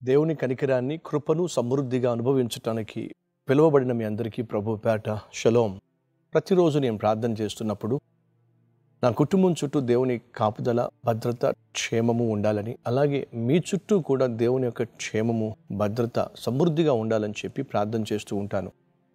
దేవుని కనికరాన్ని కృపను సమృద్ధిగా అనుభవించటానికి పిలువబడిన మీ అందరికీ ప్రభు పేట షలోం ప్రతిరోజు నేను ప్రార్థన చేస్తున్నప్పుడు నా కుటుంబం చుట్టూ దేవుని కాపుదల భద్రత క్షేమము ఉండాలని అలాగే మీ చుట్టూ కూడా దేవుని యొక్క క్షేమము భద్రత సమృద్ధిగా ఉండాలని చెప్పి ప్రార్థన చేస్తూ ఉంటాను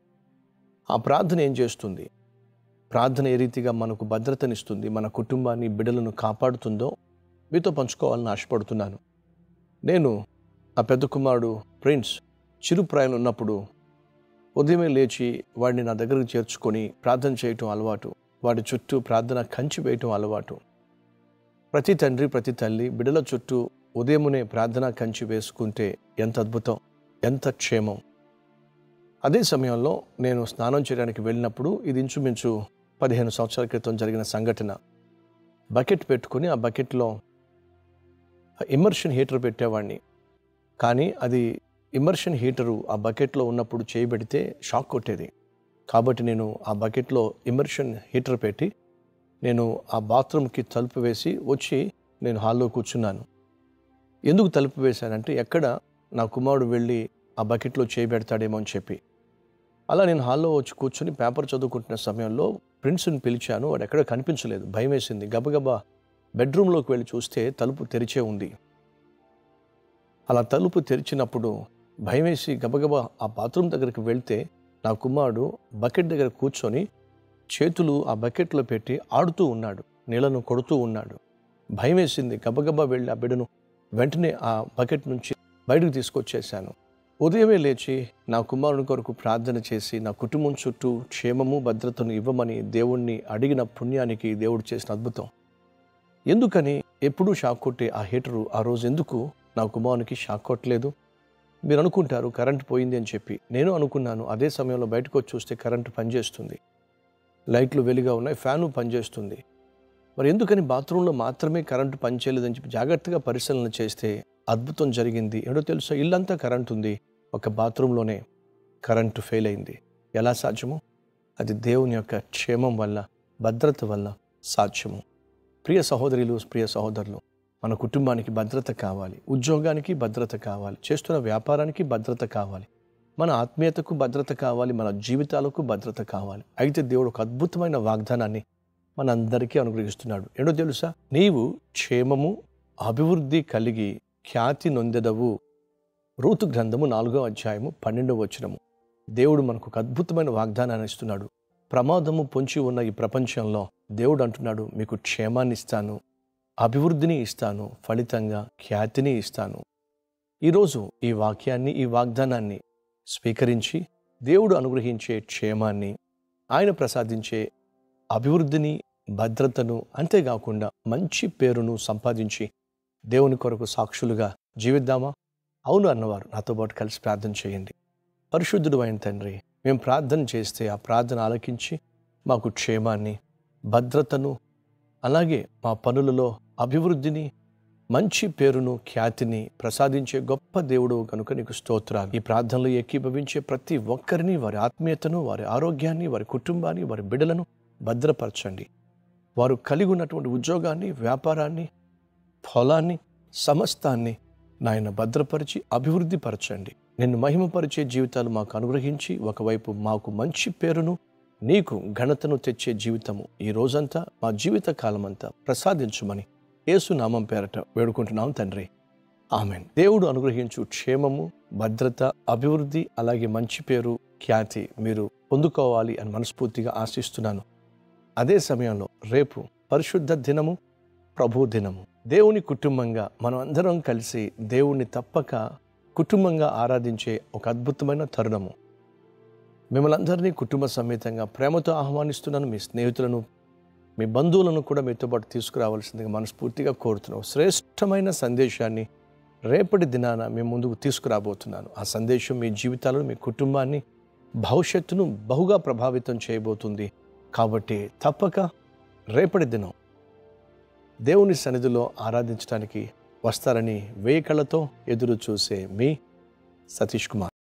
ఆ ప్రార్థన ఏం చేస్తుంది ప్రార్థన ఏ రీతిగా మనకు భద్రతనిస్తుంది మన కుటుంబాన్ని బిడ్డలను కాపాడుతుందో మీతో పంచుకోవాలని ఆశపడుతున్నాను నేను ఆ పెద్ద కుమారుడు ప్రిన్స్ చిరుప్రాయం ఉన్నప్పుడు ఉదయమే లేచి వాడిని నా దగ్గరకు చేర్చుకొని ప్రార్థన చేయటం అలవాటు వాడి చుట్టూ ప్రార్థన కంచి వేయటం అలవాటు ప్రతి తండ్రి ప్రతి తల్లి బిడ్డల చుట్టూ ఉదయమునే ప్రార్థన కంచి వేసుకుంటే ఎంత అద్భుతం ఎంత క్షేమం అదే సమయంలో నేను స్నానం చేయడానికి వెళ్ళినప్పుడు ఇది ఇంచుమించు పదిహేను సంవత్సరాల క్రితం జరిగిన సంఘటన బకెట్ పెట్టుకుని ఆ బకెట్లో ఇమర్షన్ హీటర్ పెట్టేవాడిని కానీ అది ఇమర్షన్ హీటరు ఆ బకెట్లో ఉన్నప్పుడు చేయబెడితే షాక్ కొట్టేది కాబట్టి నేను ఆ బకెట్లో ఇమర్షన్ హీటర్ పెట్టి నేను ఆ బాత్రూమ్కి తలుపు వేసి వచ్చి నేను హాల్లో కూర్చున్నాను ఎందుకు తలుపు వేశానంటే ఎక్కడ నా కుమారుడు వెళ్ళి ఆ బకెట్లో చేయబెడతాడేమో అని చెప్పి అలా నేను హాల్లో వచ్చి కూర్చొని పేపర్ చదువుకుంటున్న సమయంలో ప్రిన్స్ని పిలిచాను వాడు ఎక్కడ కనిపించలేదు భయం వేసింది గబగబా బెడ్రూమ్లోకి వెళ్ళి చూస్తే తలుపు తెరిచే ఉంది అలా తలుపు తెరిచినప్పుడు భయమేసి గబగబా ఆ బాత్రూమ్ దగ్గరికి వెళ్తే నా కుమారుడు బకెట్ దగ్గర కూర్చొని చేతులు ఆ బకెట్లో పెట్టి ఆడుతూ ఉన్నాడు నీళ్లను కొడుతూ ఉన్నాడు భయం వేసింది గబగబా వెళ్ళి ఆ బిడ్డను వెంటనే ఆ బకెట్ నుంచి బయటకు తీసుకొచ్చేసాను ఉదయమే లేచి నా కుమారుని కొరకు ప్రార్థన చేసి నా కుటుంబం చుట్టూ క్షేమము భద్రతను ఇవ్వమని దేవుణ్ణి అడిగిన పుణ్యానికి దేవుడు చేసిన అద్భుతం ఎందుకని ఎప్పుడూ షాక్ కొట్టే ఆ హీటరు ఆ రోజు ఎందుకు నా కుమారునికి షాక్ కొట్టలేదు మీరు అనుకుంటారు కరెంట్ పోయింది అని చెప్పి నేను అనుకున్నాను అదే సమయంలో బయటకు వచ్చి చూస్తే కరెంటు పనిచేస్తుంది లైట్లు వెలుగా ఉన్నాయి ఫ్యాను పనిచేస్తుంది మరి ఎందుకని బాత్రూంలో మాత్రమే కరెంటు పనిచేయలేదని చెప్పి జాగ్రత్తగా పరిశీలన చేస్తే అద్భుతం జరిగింది ఏడో తెలుసా ఇల్లంతా కరెంట్ ఉంది ఒక బాత్రూంలోనే కరెంటు ఫెయిల్ అయింది ఎలా సాధ్యము అది దేవుని యొక్క క్షేమం వల్ల భద్రత వల్ల సాధ్యము ప్రియ సహోదరులు ప్రియ సహోదరులు మన కుటుంబానికి భద్రత కావాలి ఉద్యోగానికి భద్రత కావాలి చేస్తున్న వ్యాపారానికి భద్రత కావాలి మన ఆత్మీయతకు భద్రత కావాలి మన జీవితాలకు భద్రత కావాలి అయితే దేవుడు ఒక అద్భుతమైన వాగ్దానాన్ని మనందరికీ అనుగ్రహిస్తున్నాడు ఏంటో తెలుసా నీవు క్షేమము అభివృద్ధి కలిగి ఖ్యాతి నొందెదవు రూతు గ్రంథము నాలుగో అధ్యాయము పన్నెండవ వచనము దేవుడు మనకు ఒక అద్భుతమైన వాగ్దానాన్ని ఇస్తున్నాడు ప్రమాదము పొంచి ఉన్న ఈ ప్రపంచంలో దేవుడు అంటున్నాడు మీకు క్షేమాన్ని ఇస్తాను అభివృద్ధిని ఇస్తాను ఫలితంగా ఖ్యాతిని ఇస్తాను ఈరోజు ఈ వాక్యాన్ని ఈ వాగ్దానాన్ని స్వీకరించి దేవుడు అనుగ్రహించే క్షేమాన్ని ఆయన ప్రసాదించే అభివృద్ధిని భద్రతను అంతేకాకుండా మంచి పేరును సంపాదించి దేవుని కొరకు సాక్షులుగా జీవిద్దామా అవును అన్నవారు నాతో పాటు కలిసి ప్రార్థన చేయండి పరిశుద్ధుడు అయిన తండ్రి మేము ప్రార్థన చేస్తే ఆ ప్రార్థన ఆలకించి మాకు క్షేమాన్ని భద్రతను అలాగే మా పనులలో అభివృద్ధిని మంచి పేరును ఖ్యాతిని ప్రసాదించే గొప్ప దేవుడు కనుక నీకు స్తోత్రాలు ఈ ప్రార్థనలో ఏకీభవించే ప్రతి ఒక్కరిని వారి ఆత్మీయతను వారి ఆరోగ్యాన్ని వారి కుటుంబాన్ని వారి బిడ్డలను భద్రపరచండి వారు కలిగి ఉన్నటువంటి ఉద్యోగాన్ని వ్యాపారాన్ని పొలాన్ని సమస్తాన్ని నాయన భద్రపరిచి అభివృద్ధి పరచండి నిన్ను మహిమపరిచే జీవితాలు మాకు అనుగ్రహించి ఒకవైపు మాకు మంచి పేరును నీకు ఘనతను తెచ్చే జీవితము ఈ రోజంతా మా జీవిత కాలమంతా ప్రసాదించుమని యేసు నామం పేరట వేడుకుంటున్నాం తండ్రి ఆమెన్ దేవుడు అనుగ్రహించు క్షేమము భద్రత అభివృద్ధి అలాగే మంచి పేరు ఖ్యాతి మీరు పొందుకోవాలి అని మనస్ఫూర్తిగా ఆశిస్తున్నాను అదే సమయంలో రేపు పరిశుద్ధ దినము ప్రభు దినము దేవుని కుటుంబంగా మనం అందరం కలిసి దేవుణ్ణి తప్పక కుటుంబంగా ఆరాధించే ఒక అద్భుతమైన తరుణము మిమ్మల్ని అందరినీ కుటుంబ సమేతంగా ప్రేమతో ఆహ్వానిస్తున్నాను మీ స్నేహితులను మీ బంధువులను కూడా మీతో పాటు తీసుకురావాల్సిందిగా మనస్ఫూర్తిగా కోరుతున్నాం శ్రేష్టమైన సందేశాన్ని రేపటి దినాన మీ ముందుకు తీసుకురాబోతున్నాను ఆ సందేశం మీ జీవితాలను మీ కుటుంబాన్ని భవిష్యత్తును బహుగా ప్రభావితం చేయబోతుంది కాబట్టి తప్పక రేపటి దినం దేవుని సన్నిధిలో ఆరాధించడానికి వస్తారని వేయి కళ్ళతో ఎదురు చూసే మీ సతీష్ కుమార్